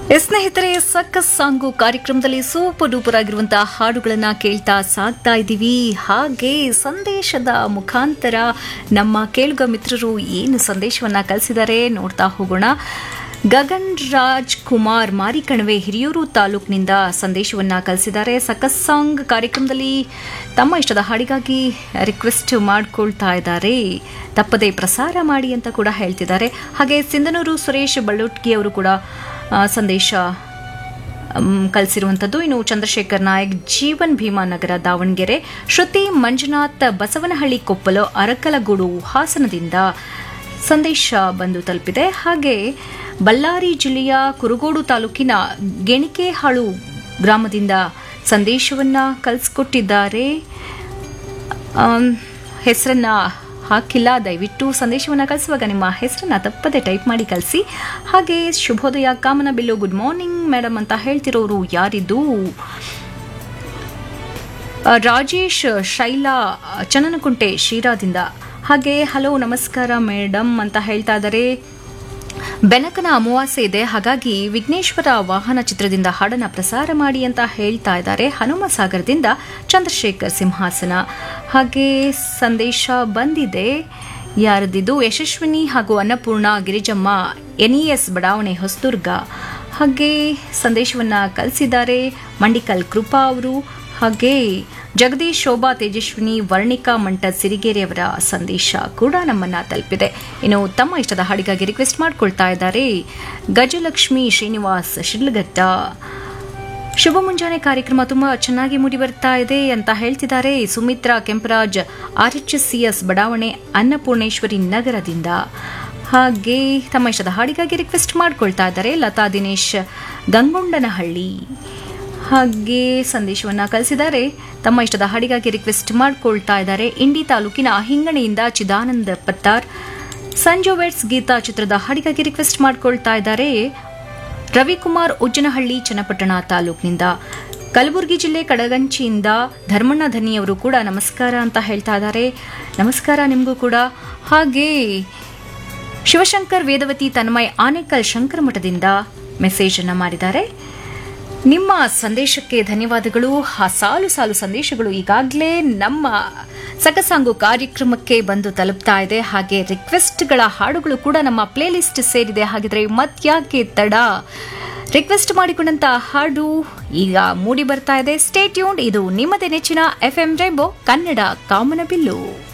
S ಸ್ನೇಹಿತರೆ success song ಕಾರ್ಯಕ್ರಮದಲ್ಲಿ super duper ಆಗಿರುವಂತಹ ಹಾಡುಗಳನ್ನ ಕೇಳ್ತಾ ಸಾಗ್ತಾ ಇದ್ದೀವಿ ಹಾಗೆ ಸಂದೇಶದ ಮುಖಾಂತರ ನಮ್ಮ ಕೇಳುಗ ಮಿತ್ರರು ಏನು ಸಂದೇಶವನ್ನ ಕಳಿಸಿದ್ದಾರೆ ನೋಡ್ತಾ ಹೋಗೋಣ ಗಗನ್ ರಾಜ್ ಕುಮಾರ್ ಮಾರಿಕಣವೆ ಹಿರಿಯೂರು ತಾಲೂಕಿನಿಂದ ಸಂದೇಶವನ್ನ ಕಳಿಸಿದ್ದಾರೆ ಸಕಸ್ ಸಾಂಗ್ ಕಾರ್ಯಕ್ರಮದಲ್ಲಿ ತಮ್ಮ ಇಷ್ಟದ ಹಾಡಿಗಾಗಿ ರಿಕ್ವೆಸ್ಟ್ ಮಾಡ್ಕೊಳ್ತಾ ಇದ್ದಾರೆ ತಪ್ಪದೇ ಪ್ರಸಾರ ಮಾಡಿ ಅಂತ ಕೂಡ ಹೇಳ್ತಿದ್ದಾರೆ ಹಾಗೆ ಸಿಂಧನೂರು ಸುರೇಶ್ ಬಳ್ಳೊಟ್ಗಿ ಅವರು ಕೂಡ ಆ, ಸಂದೇಶ ಮ್, ಕಳಿಸಿರುವಂಥದ್ದು ಇನ್ನು ಚಂದ್ರಶೇಖರ್ ನಾಯಕ್ ಜೀವನ್ ಭೀಮಾನಗರ ದಾವಣಗೆರೆ ಶ್ರುತಿ ಮಂಜುನಾಥ್ ಬಸವನಹಳ್ಳಿ ಕೊಪ್ಪಲು ಅರಕಲಗೂಡು ಹಾಸನದಿಂದ ಸಂದೇಶ ಬಂದು ತಲುಪಿದೆ ಹಾಗೆ ಬಳ್ಳಾರಿ ಜಿಲ್ಲೆಯ ಕುರುಗೋಡು ತಾಲೂಕಿನ ಗೆಣಿಕೆಹಾಳು ಗ್ರಾಮದಿಂದ ಸಂದೇಶವನ್ನ ಕಳಿಸ್ಕೊಟ್ಟಿದ್ದಾರೆ ಆಮ್, ಹೆಸರನ್ನ ಹಾಕಿಲ್ಲ ದಯವಿಟ್ಟು ಸಂದೇಶವನ್ನ ಕಳಿಸುವಾಗ ನಿಮ್ಮ ಹೆಸರನ್ನ ತಪ್ಪದೆ ಟೈಪ್ ಮಾಡಿ ಕಳಿಸಿ ಹಾಗೆ ಶುಭೋದಯ ಕಾಮನ ಬಿಲ್ಲು ಗುಡ್ ಮಾರ್ನಿಂಗ್ ಮೇಡಮ್ ಅಂತ ಹೇಳ್ತಿರೋರು ಯಾರಿದ್ದು ಆ, ರಾಜೇಶ್ ಶೈಲಾ ಚನ್ನನಕುಂಟೆ ಶಿರಾದಿಂದ ಹಾಗೆ ಹಲೋ ನಮಸ್ಕಾರ ಮೇಡಮ್ ಅಂತ ಹೇಳ್ತಾ ಇದ್ದಾರೆ ಬೆನಕನ ಅಮಾವಾಸ್ಯೆ ಇದೆ ಹಾಗಾಗಿ ವಿಘ್ನೇಶ್ವರ ವಾಹನ ಚಿತ್ರದಿಂದ ಹಾಡನ್ನ ಪ್ರಸಾರ ಮಾಡಿ ಅಂತ ಹೇಳ್ತಾ ಇದ್ದಾರೆ ಹನುಮ ಸಾಗರದಿಂದ ಚಂದ್ರಶೇಖರ್ ಸಿಂಹಾಸನ ಹಾಗೆ ಸಂದೇಶ ಬಂದಿದೆ ಯಾರದಿದು ಯಶಸ್ವಿನಿ ಹಾಗೂ ಅನ್ನಪೂರ್ಣ ಗಿರಿಜಮ್ಮ ಎನ್ಇಎಸ್ ಬಡಾವಣೆ ಹೊಸದುರ್ಗ ಹಾಗೆ ಸಂದೇಶವನ್ನ ಕಳಿಸಿದ್ದಾರೆ ಮಂಡಿಕಲ್ ಕೃಪಾ ಅವರು ಹಾಗೆ ಜಗದೀಶ್ ಶೋಭಾ ತೇಜಸ್ವಿನಿ ವರ್ಣಿಕಾ ಮಂಟ ಸಿರಿಗೇರಿ ಅವರ ಸಂದೇಶ ಕೂಡ ನಮ್ಮನ್ನ ತಲುಪಿದೆ ಇನ್ನು ತಮ್ಮ ಇಷ್ಟದ ಹಾಡಿಗಾಗಿ ರಿಕ್ವೆಸ್ಟ್ ಮಾಡ್ಕೊಳ್ತಾ ಇದ್ದಾರೆ ಗಜಲಕ್ಷ್ಮಿ ಶ್ರೀನಿವಾಸ್ ಶಿಡ್ಲಘಟ್ಟ ಶುಭ ಮುಂಜಾನೆ ಕಾರ್ಯಕ್ರಮ ತುಂಬಾ ಚೆನ್ನಾಗಿ ಮೂಡಿ ಬರ್ತಾ ಇದೆ ಅಂತ ಹೇಳ್ತಿದ್ದಾರೆ ಸುಮಿತ್ರಾ ಕೆಂಪರಾಜ್ ಆರ್ಎಚ್ಎಸ್ಸಿಎಸ್ ಬಡಾವಣೆ ಅನ್ನಪೂರ್ಣೇಶ್ವರಿ ನಗರದಿಂದ ಹಾಗೆ ತಮ್ಮ ಇಷ್ಟದ ಹಾಡಿಗಾಗಿ ರಿಕ್ವೆಸ್ಟ್ ಮಾಡ್ಕೊಳ್ತಾ ಇದ್ದಾರೆ ಲತಾ ದಿನೇಶ್ ಗಂಗೊಂಡನಹಳ್ಳಿ ಹಾಗೆ ಸಂದೇಶವನ್ನ ಕಳಿಸಿದ್ದಾರೆ ತಮ್ಮ ಇಷ್ಟದ ಹಾಡಿಗಾಗಿ ರಿಕ್ವೆಸ್ಟ್ ಮಾಡ್ಕೊಳ್ತಾ ಇದ್ದಾರೆ ಇಂಡಿ ತಾಲೂಕಿನ ಹಿಂಗಣಿಯಿಂದ ಚಿದಾನಂದ ಪತ್ತಾರ್ ಸಂಜೋವೆಟ್ಸ್ ಗೀತಾ ಚಿತ್ರದ ಹಾಡಿಗಾಗಿ ರಿಕ್ವೆಸ್ಟ್ ಮಾಡ್ಕೊಳ್ತಾ ಇದ್ದಾರೆ ರವಿಕುಮಾರ್ ಉಜ್ಜನಹಳ್ಳಿ ಚನ್ನಪಟ್ಟಣ ತಾಲೂಕಿನಿಂದ ಕಲಬುರಗಿ ಜಿಲ್ಲೆ ಕಡಗಂಚಿಯಿಂದ ಧರ್ಮಣ್ಣ ಧನಿಯವರು ಕೂಡ ನಮಸ್ಕಾರ ಅಂತ ಹೇಳ್ತಾ ಇದ್ದಾರೆ ನಮಸ್ಕಾರ ನಿಮಗೂ ಕೂಡ ಹಾಗೆ ಶಿವಶಂಕರ್ ವೇದವತಿ ತನ್ಮಯ್ ಆನೇಕಲ್ ಶಂಕರಮಠದಿಂದ ಮೆಸೇಜ್ ಅನ್ನ ಮಾಡಿದ್ದಾರೆ ನಿಮ್ಮ ಸಂದೇಶಕ್ಕೆ ಧನ್ಯವಾದಗಳು ಆ ಸಾಲು ಸಾಲು ಸಂದೇಶಗಳು ಈಗಾಗಲೇ ನಮ್ಮ ಸಕಸಾಂಗು ಕಾರ್ಯಕ್ರಮಕ್ಕೆ ಬಂದು ತಲುಪ್ತಾ ಇದೆ ಹಾಗೆ ರಿಕ್ವೆಸ್ಟ್ಗಳ ಹಾಡುಗಳು ಕೂಡ ನಮ್ಮ ಪ್ಲೇಲಿಸ್ಟ್ ಸೇರಿದೆ ಹಾಗಿದ್ರೆ ಮತ್ಯಾಕೆ ತಡ ರಿಕ್ವೆಸ್ಟ್ ಮಾಡಿಕೊಂಡಂತ ಹಾಡು ಈಗ ಮೂಡಿ ಬರ್ತಾ ಇದೆ ಸ್ಟೇಟ್ಯೂನ್ ಇದು ನಿಮ್ಮದೇ ನೆಚ್ಚಿನ ಎಫ್ ಎಂ ರೈಂಬೋ ಕನ್ನಡ ಕಾಮನಬಿಲ್ಲು